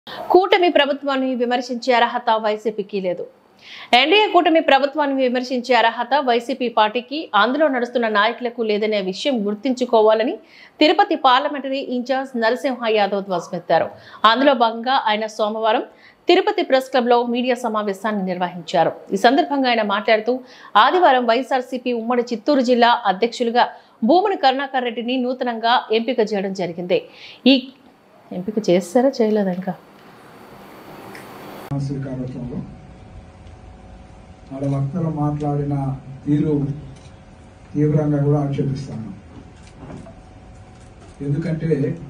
కూటమి ప్రభుత్వాన్ని విమర్శించే అర్హత వైసీపీకి లేదు ఎన్డీఏ కూటమి ప్రభుత్వాన్ని విమర్శించే అర్హత వైసీపీ పార్టీకి అందులో నడుస్తున్న నాయకులకు లేదనే విషయం గుర్తుంచుకోవాలని తిరుపతి పార్లమెంటరీ ఇన్ఛార్జ్ నరసింహ యాదవ్ ధ్వజమెత్తారు అందులో భాగంగా ఆయన సోమవారం తిరుపతి ప్రెస్ క్లబ్ లో మీడియా సమావేశాన్ని నిర్వహించారు ఈ సందర్భంగా ఆయన మాట్లాడుతూ ఆదివారం వైఎస్ఆర్సీపీ ఉమ్మడి చిత్తూరు జిల్లా అధ్యక్షులుగా భూమని కరుణాకర్ రెడ్డిని నూతనంగా ఎంపిక చేయడం జరిగింది ఈ ఎంపిక చేస్తారా చేయలేదా ఇంకా శ్రీకారత్వంలో వాళ్ళ వక్తలు మాట్లాడిన తీరు తీవ్రంగా కూడా ఆక్షేపిస్తాను ఎందుకంటే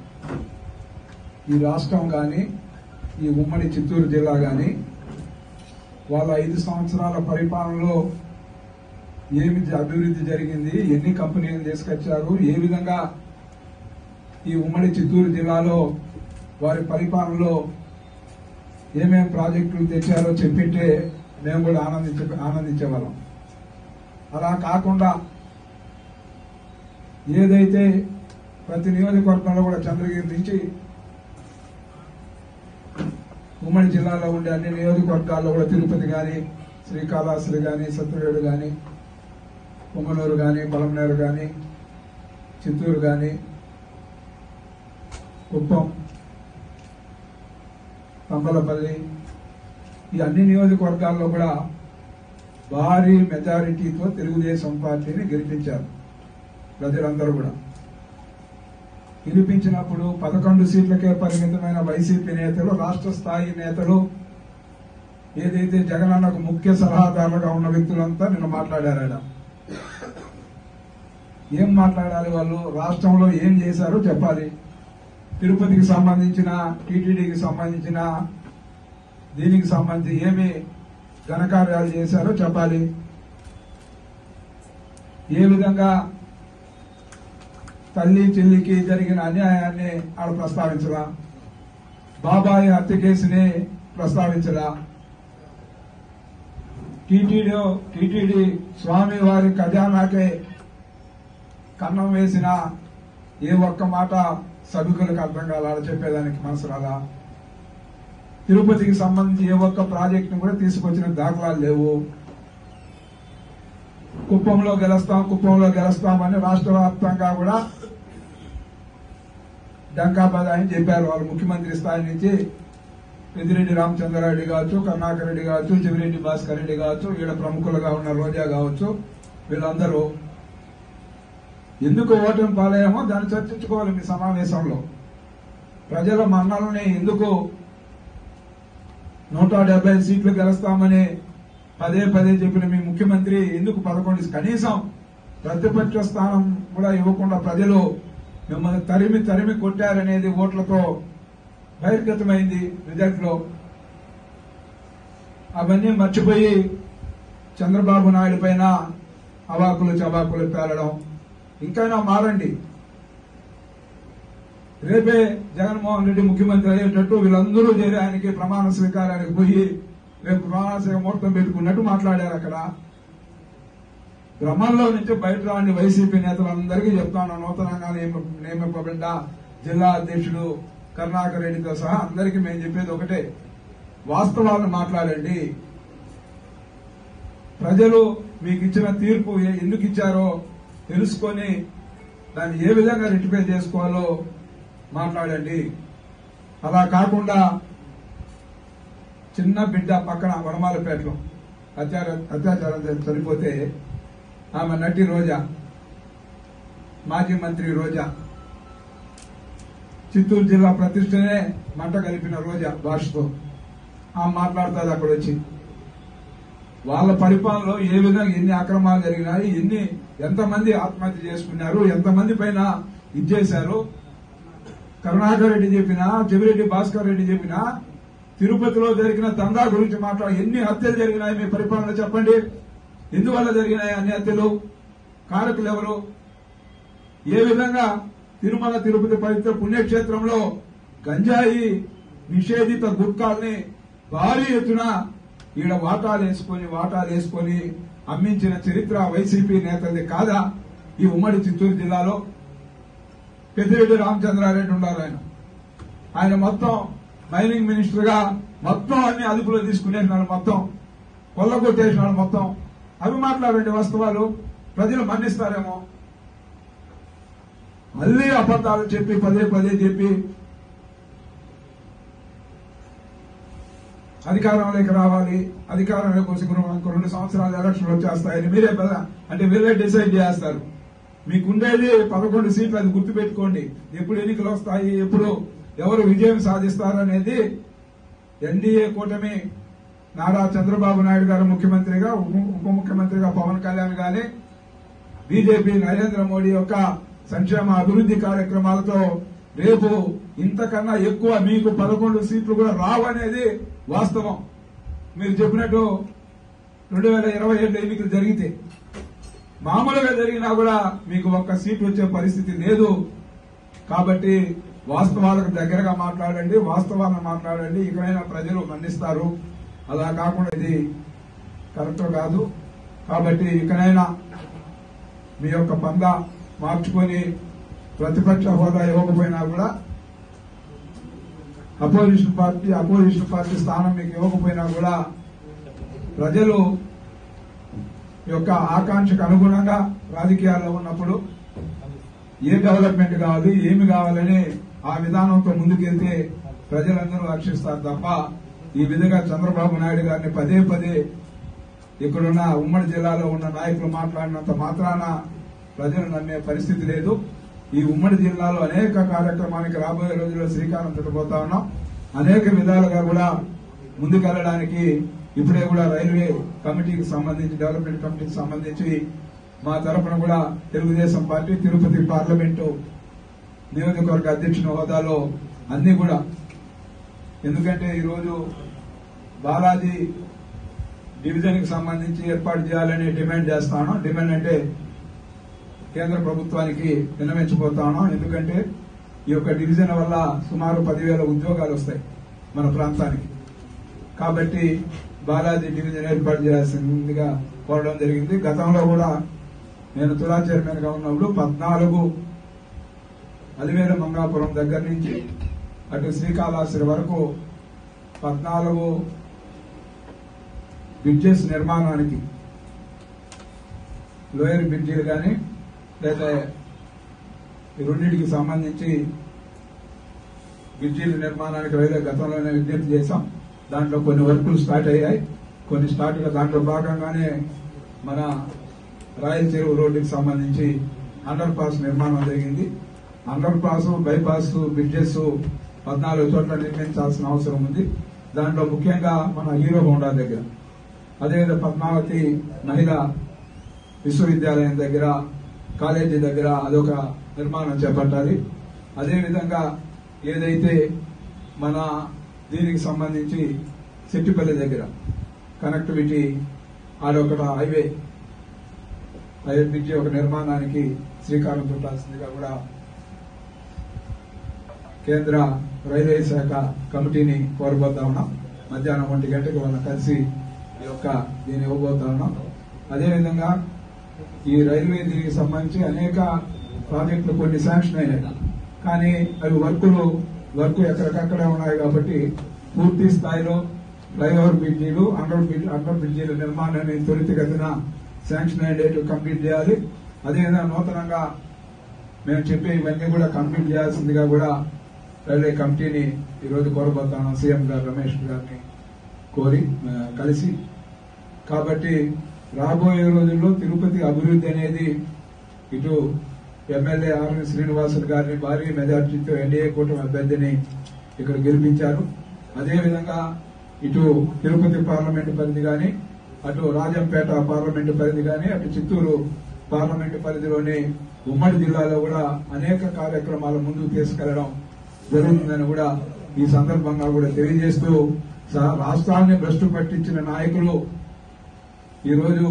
ఈ రాష్ట్రం కానీ ఈ ఉమ్మడి చిత్తూరు జిల్లా కానీ వాళ్ళ ఐదు సంవత్సరాల పరిపాలనలో ఏమి జ- అభివృద్ధి జరిగింది ఎన్ని కంపెనీలు తీసుకొచ్చారు ఏ విధంగా ఈ ఉమ్మడి చిత్తూరు జిల్లాలో వారి పరిపాలనలో ఏమేం ప్రాజెక్టులు తెచ్చారో చెప్పింటే మేము కూడా ఆనందించే ఆనందించేవాళ్ళం అలా కాకుండా ఏదైతే ప్రతి నియోజకవర్గంలో కూడా చంద్రగిరి నుంచి ఉమ్మడి జిల్లాలో ఉండే అన్ని నియోజకవర్గాల్లో కూడా తిరుపతి కానీ శ్రీకాళహస్తి కానీ సత్యవేడు కానీ పొంగనూరు కానీ పొలంనేరు కానీ చిత్తూరు కానీ కుప్పం తంబలపల్లి ఈ అన్ని నియోజకవర్గాల్లో కూడా భారీ మెజారిటీతో తెలుగుదేశం పార్టీని గెలిపించారు ప్రజలందరూ కూడా గెలిపించినప్పుడు పదకొండు సీట్లకే పరిమితమైన వైసీపీ నేతలు రాష్ట్ర స్థాయి నేతలు ఏదైతే జగనన్నకు ముఖ్య సలహాదారులుగా ఉన్న వ్యక్తులంతా నిన్న మాట్లాడారు ఆయన ఏం మాట్లాడాలి వాళ్ళు రాష్ట్రంలో ఏం చేశారో చెప్పాలి తిరుపతికి సంబంధించిన టీటీడీకి సంబంధించిన దీనికి సంబంధించి ఏమి ఘనకార్యాలు చేశారో చెప్పాలి ఏ విధంగా తల్లి చెల్లికి జరిగిన అన్యాయాన్ని ఆడ ప్రస్తావించరా బాబాయి హత్య కేసుని ప్రస్తావించరా టీటీడీ టీటీడీ స్వామి వారి ఖజానాకే కన్నం వేసిన ఏ ఒక్క మాట సభికులకు అర్థం కాల ఆడ చెప్పేదానికి మనసు రాదా తిరుపతికి సంబంధించి ఏ ఒక్క ప్రాజెక్టును కూడా తీసుకొచ్చిన దాఖలాలు లేవు కుప్పంలో గెలుస్తాం కుప్పంలో గెలుస్తామని రాష్ట్ర వ్యాప్తంగా కూడా డంకాబాద్ అని చెప్పారు వాళ్ళు ముఖ్యమంత్రి స్థాయి నుంచి పెద్దిరెడ్డి రామచంద్రారెడ్డి కావచ్చు కరుణాకర్ రెడ్డి కావచ్చు చెవిరెడ్డి భాస్కర్ రెడ్డి కావచ్చు ఈడ ప్రముఖులుగా ఉన్న రోజా కావచ్చు వీళ్ళందరూ ఎందుకు ఓటమి పాలయ్యామో దాన్ని చర్చించుకోవాలి మీ సమావేశంలో ప్రజల మన్నలని ఎందుకు నూట డెబ్బై సీట్లు గెలుస్తామని పదే పదే చెప్పిన మీ ముఖ్యమంత్రి ఎందుకు పదకొండు కనీసం ప్రతిపక్ష స్థానం కూడా ఇవ్వకుండా ప్రజలు మిమ్మల్ని తరిమి తరిమి కొట్టారనేది ఓట్లతో బహిర్గతమైంది రిజల్ట్ లో అవన్నీ మర్చిపోయి చంద్రబాబు నాయుడు పైన అవాకులు చవాకులు పేలడం ఇంకైనా మారండి రేపే జగన్మోహన్ రెడ్డి ముఖ్యమంత్రి అయ్యేటట్టు వీళ్ళందరూ చేరి ఆయనకి ప్రమాణ స్వీకారానికి పోయి రేపు ప్రమాణ స్వీకారం ముహూర్తం పెట్టుకున్నట్టు మాట్లాడారు అక్కడ భ్రమంలో నుంచి బయట రాని వైసీపీ నేతలందరికీ చెప్తాను నూతనంగా నియమ- నియమింపబడ్డ జిల్లా అధ్యక్షుడు కరుణాకర్ రెడ్డితో సహా అందరికీ మేము చెప్పేది ఒకటే వాస్తవాలను మాట్లాడండి ప్రజలు మీకు ఇచ్చిన తీర్పు ఏ- ఎందుకు ఇచ్చారో తెలుసుకొని దాన్ని ఏ విధంగా రెక్టిఫై చేసుకోవాలో మాట్లాడండి అలా కాకుండా చిన్న బిడ్డ పక్కన వనమాలపేటలో అత్యార అత్యాచారం చేసి చనిపోతే ఆమె నటి రోజా మాజీ మంత్రి రోజా చిత్తూరు జిల్లా ప్రతిష్టనే మంట కలిపిన రోజా భాషతో ఆమె మాట్లాడుతుంది అక్కడ వచ్చి వాళ్ళ పరిపాలనలో ఏ విధంగా ఎన్ని అక్రమాలు జరిగినాయి ఎన్ని ఎంతమంది ఆత్మహత్య చేసుకున్నారు ఎంతమంది పైన ఇచ్చేశారు కరుణాకర్ రెడ్డి చెప్పినా చెవిరెడ్డి భాస్కర్ రెడ్డి చెప్పినా తిరుపతిలో జరిగిన దందా గురించి మాట్లాడి ఎన్ని హత్యలు జరిగినాయి మీ పరిపాలన చెప్పండి ఎందువల్ల జరిగినాయి అన్ని హత్యలు కారకులు ఎవరు ఏ విధంగా తిరుమల తిరుపతి పవిత్ర పుణ్యక్షేత్రంలో గంజాయి నిషేధిత గుట్కాల్ని భారీ ఎత్తున ఈడ వాటాలు వేసుకొని వాటాలు వేసుకొని అమ్మించిన చరిత్ర వైసీపీ నేతలది కాదా ఈ ఉమ్మడి చిత్తూరు జిల్లాలో పెద్దిరెడ్డి రామచంద్రారెడ్డి ఉన్నారు ఆయన ఆయన మొత్తం మైనింగ్ మినిస్టర్ గా మొత్తం అన్ని అదుపులో తీసుకునేసినాడు మొత్తం కొల్లగొట్టేసినాడు మొత్తం అవి మాట్లాడండి వాస్తవాలు ప్రజలు మన్నిస్తారేమో మళ్ళీ అబద్ధాలు చెప్పి పదే పదే చెప్పి అధికారంలోకి రావాలి అధికారంలోకి వచ్చి ఇంకో రెండు సంవత్సరాలు ఎలక్షన్లు వచ్చేస్తాయని మీరే కదా అంటే మీరే డిసైడ్ చేస్తారు మీకుండేది పదకొండు సీట్లు అది గుర్తుపెట్టుకోండి ఎప్పుడు ఎన్నికలు వస్తాయి ఎప్పుడు ఎవరు విజయం సాధిస్తారనేది ఎన్డీఏ కూటమి నారా చంద్రబాబు నాయుడు గారు ముఖ్యమంత్రిగా ఉప- ఉప ముఖ్యమంత్రిగా పవన్ కళ్యాణ్ గాని బీజేపీ నరేంద్ర మోడీ యొక్క సంక్షేమ అభివృద్ధి కార్యక్రమాలతో రేపు ఇంతకన్నా ఎక్కువ మీకు పదకొండు సీట్లు కూడా రావనేది వాస్తవం మీరు చెప్పినట్టు రెండు వేల ఇరవై ఏడు ఎన్నికలు జరిగితే మామూలుగా జరిగినా కూడా మీకు ఒక్క సీట్ వచ్చే పరిస్థితి లేదు కాబట్టి వాస్తవాలకు దగ్గరగా మాట్లాడండి వాస్తవాలను మాట్లాడండి ఇకనైనా ప్రజలు మన్నిస్తారు అలా కాకుండా ఇది కరెక్ట్ కాదు కాబట్టి ఇకనైనా మీ యొక్క పంద మార్చుకొని ప్రతిపక్ష హోదా ఇవ్వకపోయినా కూడా అపోజిషన్ పార్టీ అపోజిషన్ పార్టీ స్థానం మీకు ఇవ్వకపోయినా కూడా ప్రజలు యొక్క ఆకాంక్షకు అనుగుణంగా రాజకీయాల్లో ఉన్నప్పుడు ఏ డెవలప్మెంట్ కావాలి ఏమి కావాలని ఆ విధానంతో ముందుకెళ్తే ప్రజలందరూ రక్షిస్తారు తప్ప ఈ విధంగా చంద్రబాబు నాయుడు గారిని పదే పదే ఇక్కడున్న ఉమ్మడి జిల్లాలో ఉన్న నాయకులు మాట్లాడినంత మాత్రాన ప్రజలు నమ్మే పరిస్థితి లేదు ఈ ఉమ్మడి జిల్లాలో అనేక కార్యక్రమానికి రాబోయే రోజుల్లో శ్రీకారం చుట్టబోతా ఉన్నాం అనేక విధాలుగా కూడా ముందుకెళ్లడానికి ఇప్పుడే కూడా రైల్వే కమిటీకి సంబంధించి డెవలప్మెంట్ కమిటీకి సంబంధించి మా తరఫున కూడా తెలుగుదేశం పార్టీ తిరుపతి పార్లమెంటు నియోజకవర్గ అధ్యక్షుని హోదాలో అన్ని కూడా ఎందుకంటే ఈరోజు బాలాజీ డివిజన్ కి సంబంధించి ఏర్పాటు చేయాలని డిమాండ్ చేస్తాను డిమాండ్ అంటే కేంద్ర ప్రభుత్వానికి విన్నవించబోతాను ఎందుకంటే ఈ యొక్క డివిజన్ వల్ల సుమారు పదివేల ఉద్యోగాలు వస్తాయి మన ప్రాంతానికి కాబట్టి బాలాజీ డివిజన్ ఏర్పాటు చేయాల్సిందిగా కోరడం జరిగింది గతంలో కూడా నేను తులా చైర్మన్ గా ఉన్నప్పుడు పద్నాలుగు అలివేల మంగాపురం దగ్గర నుంచి అటు శ్రీకాళహస్తి వరకు పద్నాలుగు బ్రిడ్జెస్ నిర్మాణానికి లోయర్ బ్రిడ్జీలు కానీ లేదా ఈ రెండింటికి సంబంధించి బ్రిడ్జీల నిర్మాణానికి రైల్వే గతంలోనే విజ్ఞప్తి చేశాం దాంట్లో కొన్ని వర్కులు స్టార్ట్ అయ్యాయి కొన్ని స్టార్ట్ గా దాంట్లో భాగంగానే మన రాయల చెరువు రోడ్డుకి సంబంధించి అండర్ పాస్ నిర్మాణం జరిగింది అండర్ పాస్ బైపాస్ బ్రిడ్జెస్ పద్నాలుగు చోట్ల నిర్మించాల్సిన అవసరం ఉంది దాంట్లో ముఖ్యంగా మన హీరో హోండా దగ్గర అదేవిధంగా పద్మావతి మహిళా విశ్వవిద్యాలయం దగ్గర కాలేజీ దగ్గర అదొక నిర్మాణం చేపట్టాలి అదేవిధంగా ఏదైతే మన దీనికి సంబంధించి సెట్టిపల్లి దగ్గర కనెక్టివిటీ ఆడొక హైవే హైవే బ్రిడ్జి ఒక నిర్మాణానికి శ్రీకారం చుట్టాల్సిందిగా కూడా కేంద్ర రైల్వే శాఖ కమిటీని కోరబోతా ఉన్నాం మధ్యాహ్నం ఒంటి గంటకి వాళ్ళని కలిసి ఈ యొక్క దీన్ని ఇవ్వబోతా ఉన్నాం అదేవిధంగా ఈ రైల్వే దీనికి సంబంధించి అనేక ప్రాజెక్టులు కొన్ని శాంక్షన్ అయినాయి కానీ అవి వర్కులు వర్క్ ఎక్కడికక్కడే ఉన్నాయి కాబట్టి పూర్తి స్థాయిలో ఫ్లైఓవర్ బ్రిడ్జీలు అండర్ బ్రిడ్జ్ అండర్ బ్రిడ్జీల నిర్మాణాన్ని త్వరితగతిన శాంక్షన్ అయ్యేట్టు కంప్లీట్ చేయాలి అదేవిధంగా నూతనంగా మేము చెప్పే ఇవన్నీ కూడా కంప్లీట్ చేయాల్సిందిగా కూడా రైల్వే కమిటీని ఈరోజు కోరబోతాను సీఎం గారు రమేష్ గారిని కోరి ఆ, కలిసి కాబట్టి రాబోయే రోజుల్లో తిరుపతి అభివృద్ధి అనేది ఇటు ఎమ్మెల్యే ఆర్ఎన్ శ్రీనివాసులు గారిని భారీ మెజార్టీతో ఎన్డీఏ కూటమి అభ్యర్థిని ఇక్కడ గెలిపించారు అదేవిధంగా ఇటు తిరుపతి పార్లమెంటు పరిధి గాని అటు రాజంపేట పార్లమెంటు పరిధి గాని అటు చిత్తూరు పార్లమెంటు పరిధిలోని ఉమ్మడి జిల్లాలో కూడా అనేక కార్యక్రమాల ముందుకు తీసుకెళ్లడం జరుగుతుందని కూడా ఈ సందర్భంగా కూడా తెలియజేస్తూ స- రాష్ట్రాన్ని భ్రష్టు పట్టించిన నాయకులు ఈరోజు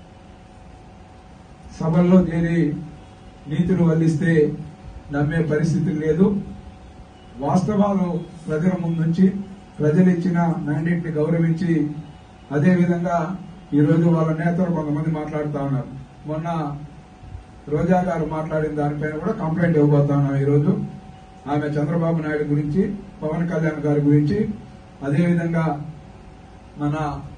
సభల్లో చేరి నీతులు వల్లిస్తే నమ్మే పరిస్థితి లేదు వాస్తవాలు ప్రజల ముందుంచి ప్రజలు ఇచ్చిన మ్యాండేట్ ని గౌరవించి అదే విధంగా ఈ రోజు వాళ్ళ నేతలు కొంతమంది మాట్లాడుతా ఉన్నారు మొన్న రోజా గారు మాట్లాడిన దానిపైన కూడా కంప్లైంట్ ఇవ్వబోతా ఉన్నాం ఈ రోజు ఆమె చంద్రబాబు నాయుడు గురించి పవన్ కళ్యాణ్ గారి గురించి అదేవిధంగా మన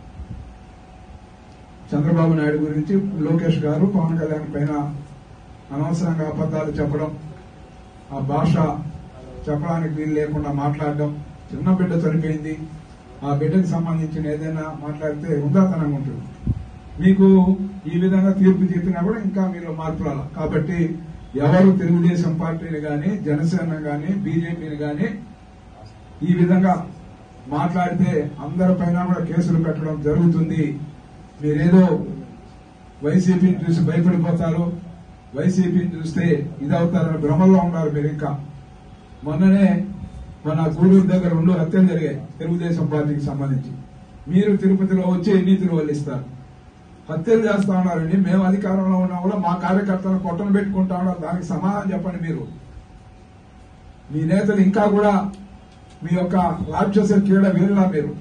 చంద్రబాబు నాయుడు గురించి లోకేష్ గారు పవన్ కళ్యాణ్ పైన అనవసరంగా అబద్ధాలు చెప్పడం ఆ భాష చెప్పడానికి వీలు లేకుండా మాట్లాడడం చిన్న బిడ్డ చనిపోయింది ఆ బిడ్డకు సంబంధించిన ఏదైనా మాట్లాడితే ఉందాతనంగా ఉంటుంది మీకు ఈ విధంగా తీర్పు చెప్పినా కూడా ఇంకా మీలో మార్పు రాల కాబట్టి ఎవరు తెలుగుదేశం పార్టీని గాని జనసేన గాని బీజేపీని గాని ఈ విధంగా మాట్లాడితే అందరిపైన కూడా కేసులు పెట్టడం జరుగుతుంది మీరేదో వైసీపీని చూసి భయపడిపోతారు వైసీపీని చూస్తే ఇదవుతారని భ్రమల్లో ఉన్నారు మీరు ఇంకా మొన్ననే మన గూడూరు దగ్గర రెండు హత్యలు జరిగాయి తెలుగుదేశం పార్టీకి సంబంధించి మీరు తిరుపతిలో వచ్చి నీతులు వల్లిస్తారు హత్యలు చేస్తా ఉన్నారండి మేము అధికారంలో ఉన్నా కూడా మా కార్యకర్తలను కొట్టను పెట్టుకుంటా ఉన్నారు దానికి సమాధానం చెప్పండి మీరు మీ నేతలు ఇంకా కూడా మీ యొక్క రాక్షస క్రీడ వీరులా మీరు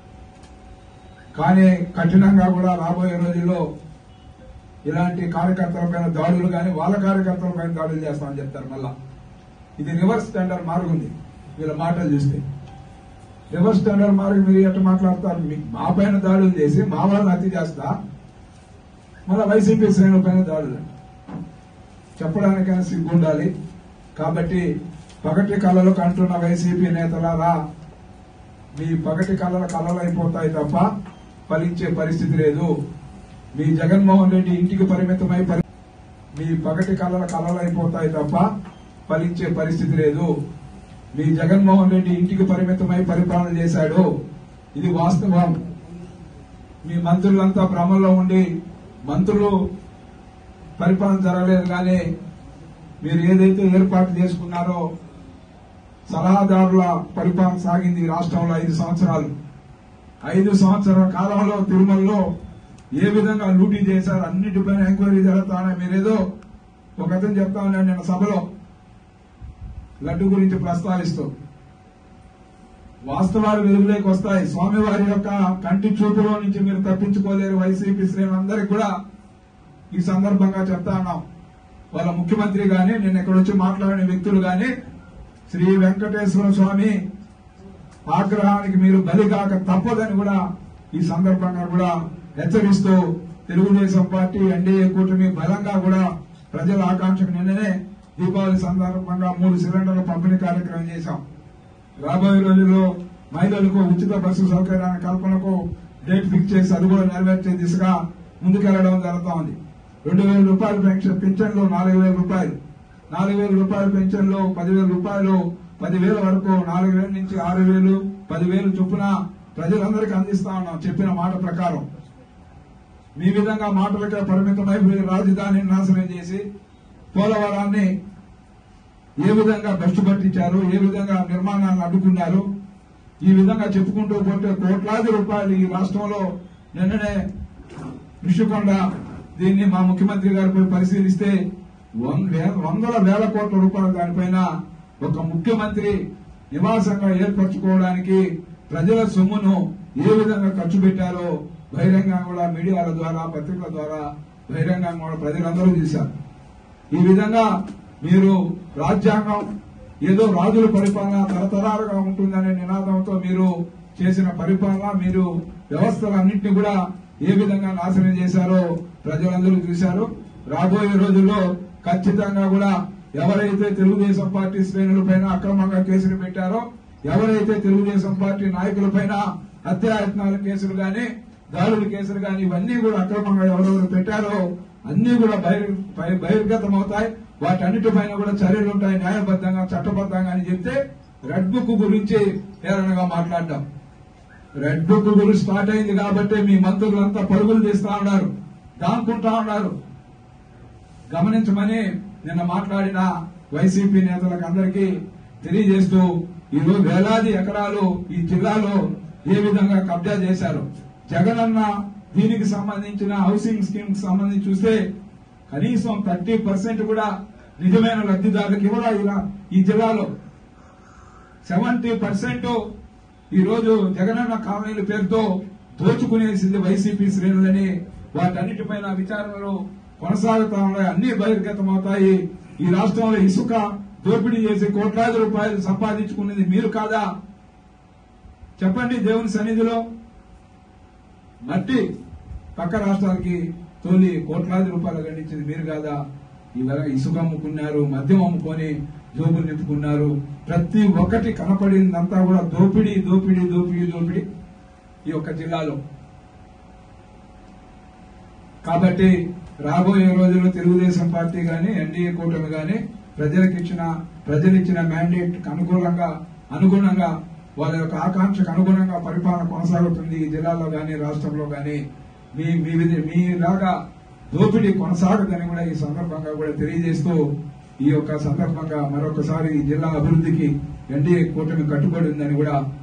కానీ కఠినంగా కూడా రాబోయే రోజుల్లో ఇలాంటి కార్యకర్తలపైన దాడులు కానీ వాళ్ళ కార్యకర్తలపైన దాడులు చేస్తామని చెప్తారు మళ్ళా ఇది రివర్స్ టెండర్ మార్గుంది వీళ్ళ మాటలు చూస్తే రివర్స్ టెండర్ మార్గం మీరు ఎట్లా మాట్లాడతారు మీ- మా పైన దాడులు చేసి మా వాళ్ళని హత్య చేస్తా మళ్ళీ వైసీపీ శ్రేణుల పైన దాడులు చెప్పడానికైనా సిగ్గు ఉండాలి కాబట్టి పగటి కళలు కంటున్న వైసీపీ నేతలారా మీ పగటి కళల కళలు అయిపోతాయి తప్ప ఫలించే పరిస్థితి లేదు మీ జగన్మోహన్ రెడ్డి ఇంటికి పరిమితమై పరి- మీ పగటి కళల కళలు అయిపోతాయి తప్ప ఫలించే పరిస్థితి లేదు మీ జగన్మోహన్ రెడ్డి ఇంటికి పరిమితమై పరిపాలన చేశాడు ఇది వాస్తవం మీ మంత్రులంతా భ్రమంలో ఉండి మంత్రులు పరిపాలన జరగలేదు కానీ మీరు ఏదైతే ఏర్పాటు చేసుకున్నారో సలహాదారుల పరిపాలన సాగింది ఈ రాష్ట్రంలో ఐదు సంవత్సరాలు ఐదు సంవత్సరాల కాలంలో తిరుమలలో ఏ విధంగా లూటీ చేశారు అన్నిటిపైన ఎంక్వైరీ జరుగుతానని మీరేదో ఒక అతను చెప్తా ఉన్నాడు నిన్న సభలో లడ్డు గురించి ప్రస్తావిస్తూ వాస్తవాలు వెలుగులోకి వస్తాయి స్వామివారి యొక్క కంటి చూపులో నుంచి మీరు తప్పించుకోలేరు వైసీపీ శ్రేణులందరికీ కూడా ఈ సందర్భంగా చెప్తా ఉన్నాం వాళ్ళ ముఖ్యమంత్రి గాని నిన్న ఇక్కడ వచ్చి మాట్లాడిన వ్యక్తులు గాని శ్రీ వెంకటేశ్వర స్వామి ఆగ్రహానికి మీరు బలిగాక తప్పదని కూడా ఈ సందర్భంగా కూడా హెచ్చరిస్తూ తెలుగుదేశం పార్టీ ఎన్డీఏ కూటమి బలంగా కూడా ప్రజల ఆకాంక్షకు నిన్ననే దీపావళి సందర్భంగా మూడు సిలిండర్ల పంపిణీ కార్యక్రమం చేశాం రాబోయే రోజుల్లో మహిళలకు ఉచిత బస్సు సౌకర్యాన్ని కల్పనకు డేట్ ఫిక్స్ చేసి అది కూడా నెరవేర్చే దిశగా ముందుకెళ్లడం జరుగుతా ఉంది రెండు వేల రూపాయల పెన్షన్ పింఛన్లు నాలుగు వేల రూపాయలు నాలుగు వేల రూపాయల పెన్షన్లు పదివేల రూపాయలు పదివేల వరకు నాలుగు వేల నుంచి ఆరు వేలు పదివేలు చొప్పున ప్రజలందరికీ అందిస్తా ఉన్నాం చెప్పిన మాట ప్రకారం మీ విధంగా మాటలకే పరిమితమై మీరు రాజధానిని నాశనం చేసి పోలవరాన్ని ఏ విధంగా భ్రష్టు పట్టించారు ఏ విధంగా నిర్మాణాలను అడ్డుకున్నారు ఈ విధంగా చెప్పుకుంటూ పోతే కోట్లాది రూపాయలు ఈ రాష్ట్రంలో నిన్ననే ఋషికొండ దీన్ని మా ముఖ్యమంత్రి గారు పోయి పరిశీలిస్తే వం- వే- వందల వేల కోట్ల రూపాయలు దానిపైన ఒక ముఖ్యమంత్రి నివాసంగా ఏర్పరచుకోవడానికి ప్రజల సొమ్మును ఏ విధంగా ఖర్చు పెట్టారో బహిరంగంగా కూడా మీడియాల ద్వారా పత్రికల ద్వారా బహిరంగంగా కూడా ప్రజలందరూ చూశారు ఈ విధంగా మీరు రాజ్యాంగం ఏదో రాజుల పరిపాలన తరతరాలుగా ఉంటుందనే నినాదంతో మీరు చేసిన పరిపాలన మీరు వ్యవస్థలన్నింటినీ కూడా ఏ విధంగా నాశనం చేశారో ప్రజలందరూ చూశారు రాబోయే రోజుల్లో ఖచ్చితంగా కూడా ఎవరైతే తెలుగుదేశం పార్టీ శ్రేణుల పైన అక్రమంగా కేసులు పెట్టారో ఎవరైతే తెలుగుదేశం పార్టీ నాయకుల పైన హత్యాయత్నాల కేసులు గాని దాడుల కేసులు గాని ఇవన్నీ కూడా అక్రమంగా ఎవరెవరు పెట్టారో అన్ని కూడా బహిర్ బహి- బహిర్గతం అవుతాయి వాటన్నిటిపైన కూడా చర్యలు ఉంటాయి న్యాయబద్ధంగా చట్టబద్ధంగా అని చెప్తే రెడ్ బుక్ గురించి హేళనగా మాట్లాడడం రెడ్ బుక్ గురించి స్టార్ట్ అయింది కాబట్టి మీ మంత్రులంతా పరుగులు తీస్తా ఉన్నారు దానుకుంటా ఉన్నారు గమనించమని నిన్న మాట్లాడిన వైసీపీ నేతలకు అందరికీ తెలియజేస్తూ ఈరోజు వేలాది ఎకరాలు ఈ జిల్లాలో ఏ విధంగా కబ్జా చేశారు జగనన్న దీనికి సంబంధించిన హౌసింగ్ స్కీమ్ కి సంబంధించి చూస్తే కనీసం థర్టీ పర్సెంట్ కూడా నిజమైన లబ్ధిదారులకు ఇవ్వరా ఇలా ఈ జిల్లాలో సెవెంటీ పర్సెంట్ ఈ రోజు జగనన్న కాలనీల పేరుతో దోచుకునేసింది వైసీపీ శ్రేణులని వాటన్నిటిపైన విచారణలు కొనసాగుతా ఉన్నాయి అన్ని బహిర్గతం అవుతాయి ఈ రాష్ట్రంలో ఇసుక దోపిడీ చేసి కోట్లాది రూపాయలు సంపాదించుకున్నది మీరు కాదా చెప్పండి దేవుని సన్నిధిలో మట్టి పక్క రాష్ట్రాలకి తోలి కోట్లాది రూపాయలు గండించింది మీరు కాదా ఇవాళ ఇసుక అమ్ముకున్నారు మద్యం అమ్ముకొని జోబులు నింపుకున్నారు ప్రతి ఒక్కటి కనపడిందంతా కూడా దోపిడీ దోపిడీ దోపిడీ దోపిడీ ఈ యొక్క జిల్లాలో కాబట్టి రాబోయే రోజుల్లో తెలుగుదేశం పార్టీ గాని ఎన్డీఏ కూటమి గాని ప్రజలకు ఇచ్చిన ప్రజలు ఇచ్చిన మ్యాండేట్ అనుకూలంగా అనుగుణంగా వాళ్ళ యొక్క ఆకాంక్షకు అనుగుణంగా పరిపాలన కొనసాగుతుంది ఈ జిల్లాలో గాని రాష్ట్రంలో గాని మీ మీ విధి- మీలాగా దోపిడీ కొనసాగదని కూడా ఈ సందర్భంగా కూడా తెలియజేస్తూ ఈ యొక్క సందర్భంగా మరొకసారి ఈ జిల్లా అభివృద్ధికి ఎన్డీఏ కూటమి కట్టుబడి ఉందని కూడా